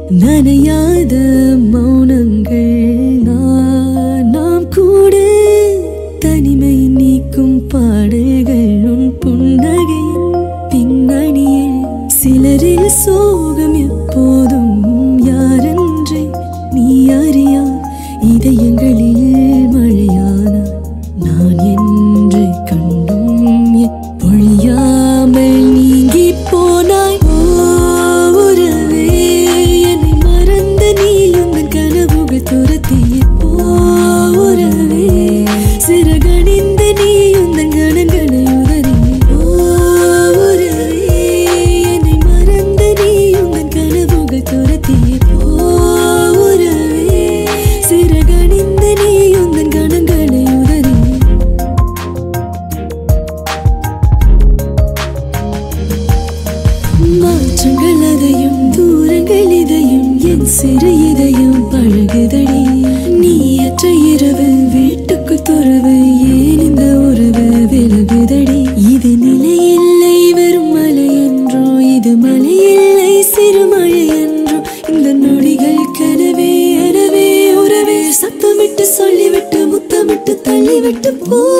நனையாத மௌனங்கள் நான் நாம் கூட தனிமை நீக்கும் பாடல்கள் உன் புன்னகை பின்னணியில் சிலரில் சோகம் எப்போதும் யாரென்றே நீ அறியா இதயங்களில் மழையான நான் என்று கண்டும் என் பொழியாமல் நீங்கி போனாய் ஓ, உறவே என்னை மறந்த நீ உந்தன் கனவுகள் துரத்திய ஓ, உறவே சிறகணிந்த நீ உந்தன் கணங்களை உதறி ஓ, உறவே என்னை மறந்த நீ உந்தன் கனவுகள் துரத்திய ஓ, உறவே சிறகணிந்த நீ உந்தன் கணங்களை உதறி மாற்றங்கள் அதையும் தூரங்கள் இதையும் என் சிறு இதயம் பழகுதடி நீயற்ற இரவு வீட்டுக்கு துறவு ஏன் இந்த உறவு விலகுதடி இது நிலையில்லை வெறும் மலை என்றோ இது மலையில்லை சிறுமழை என்றோ இந்த நொடிகள் கனவே எனவே உறவே சத்தமிட்டு சொல்லிவிட்டு முத்தமிட்டு தள்ளிவிட்டு போ